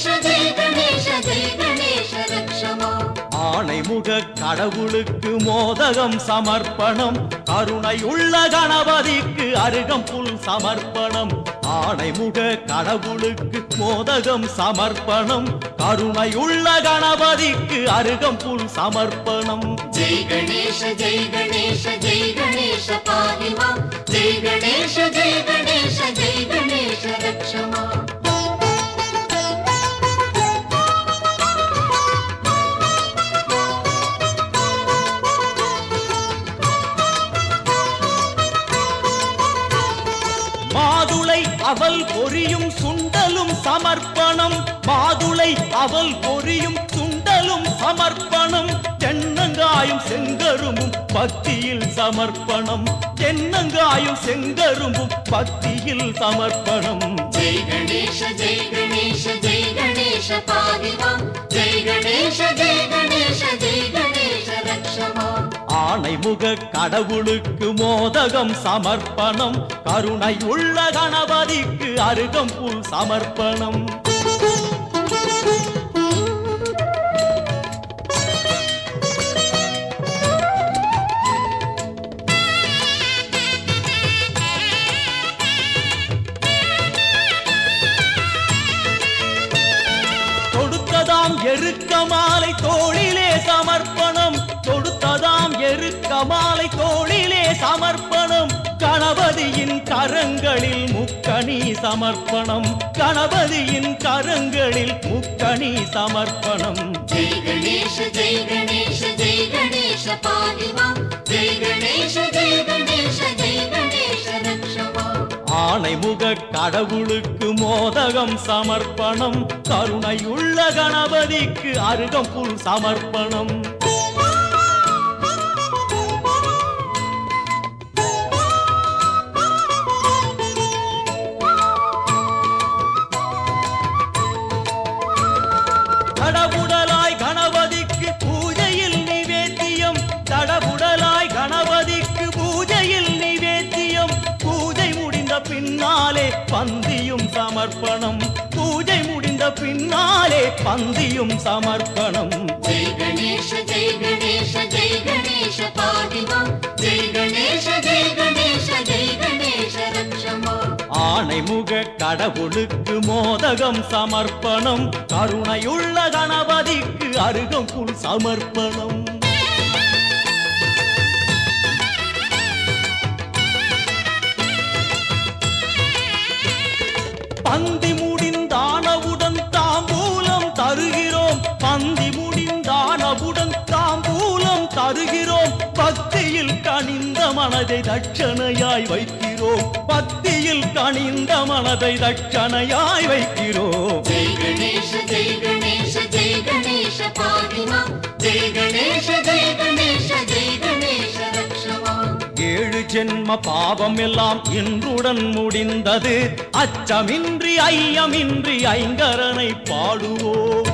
गणेश जय गणेश जय गणेश रक्ष माम् ஆணைமுக கடவுளுக்கு மோதகம் சமர்ப்பணம் கருணையுள்ள கணபதிக்கு அருகம்புல் சமர்ப்பணம் ஆணைமுக கடவுளுக்கு மோதகம் சமர்ப்பணம் கருணையுள்ள கணபதிக்கு அருகம்புல் சமர்ப்பணம் जय गणेश जय गणेश जय गणेश पाहि माम् जय गणेश जय गणेश जय गणेश रक्ष माम् மாதுளை அவல் பொரியும் சுண்டலும் சமர்ப்பணம் மாதுளை அவல் பொரியும் சுண்டலும் சமர்ப்பணம் தென்னங்காயும் செங்கரும்பும் பக்தியில் சமர்ப்பணம் தென்னங்காயும் செங்கரும்பும் பக்தியில் சமர்ப்பணம் जय गणेश जय गणेश जय गणेश पाहि माम् जय गणेश जय गणेश जय गणेश रक्ष माम् ஆணைமுக கடவுளுக்கு மோதகம் சமர்ப்பணம் கருணை உள்ள கணபதிக்கு அருகம்புல் சமர்ப்பணம் தொடுத்ததாம் எருக்க மாலை தோளிலே சமர்ப்பணம் தொடுத்ததாம் எருக்க மாலை தோளிலே சமர்ப்பணம் கணபதியின் கரங்களில் முக்கணி சமர்ப்பணம் கணபதியின் கரங்களில் முக்கணி சமர்ப்பணம் जय गणेश जय गणेश जय गणेश पाहि माम् जय गणेश जय गणेश जय गणेश रक्ष माम् ஆணைமுக கடவுளுக்கு மோதகம் சமர்ப்பணம் கருணையுள்ள கணபதிக்கு அருகம்புல் சமர்ப்பணம் தடபுடலாய் கணபதிக்கு பூஜையில் நிவேத்தியம் தடபுடலாய் கணபதிக்கு பூஜையில் நிவேத்தியம் பூஜை முடிந்த பின்னாலே பந்தியும் சமர்ப்பணம் பூஜை முடிந்த பின்னாலே பந்தியும் சமர்ப்பணம் जय गणेश जय गणेश जय गणेश पाहि माम् जय गणेश जय गणेश जय गणेश रक्ष माम् ஆணைமுக கடவுளுக்கு மோதகம் சமர்ப்பணம் கருணையுள்ள கணபதிக்கு அருகம்புல் சமர்ப்பணம் பந்தி முடிந்தானவுடன் தாம்பூலம் தருகிறோம் பந்தி முடிந்தானவுடன் தாம்பூலம் தருகிறோம் பக்தியில் கனிந்த மனதை தட்சணையாய் வைக்கிறோம் பக்தியில் கனிந்த மனதை தட்சணையாய் வைக்கிறோம் जय गणेश जय गणेश जय गणेश पाहि माम् जय गणेश जय गणेश जय गणेश रक्ष माम् ஏழு ஜென்ம பாவம் எல்லாம் இன்றுடன் முடிந்தது அச்சமின்றி ஐயமின்றி ஐங்கரனை பாடுவோம்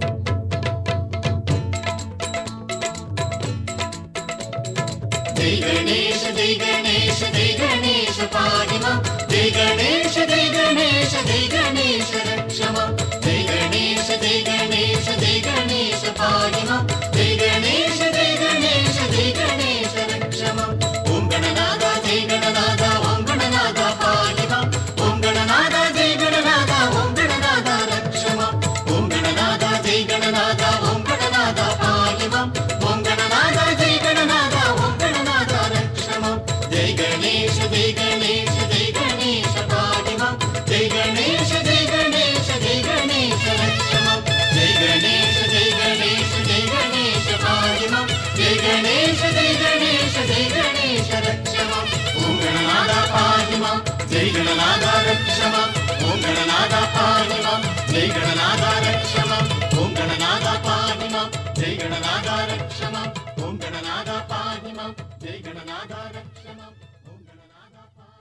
जय गणेश जय गणेश जय गणेश पाहि माम् जय गणेश जय गणेश जय गणेश रक्ष माम् जय गणेश जय गणेश जय गणेश पाहि माम् जय गणेश जय गणेश जय गणेश रक्ष माम् ॐ गणनादा जय गणनादा ॐ गणनादा पाहि माम् ॐ गणनादा जय गणनादा ॐ गणनादा रक्ष माम् ॐ गणनादा जय गणनादा ॐ गणनादा पाहि माम् ॐ गणनादा जय गणनादा ॐ गणनादा रक्ष माम् जय गणेश जय गणेश जय गणेश पाहि माम् जय गणेश जय गणेश जय गणेश रक्ष माम् जय गणेश जय गणेश जय गणेश पाहि माम् जय गणेश जय गणेश जय गणेश रक्ष माम् ॐ गणनादा पाहि माम् जय गणनादा रक्ष माम् ॐ गणनादा पाहि माम् जय गणनादा रक्ष माम् ॐ गणनादा पाहि माम् जय गणनादा रक्ष माम् ॐ गणनादा पाहि माम् जय गणनादा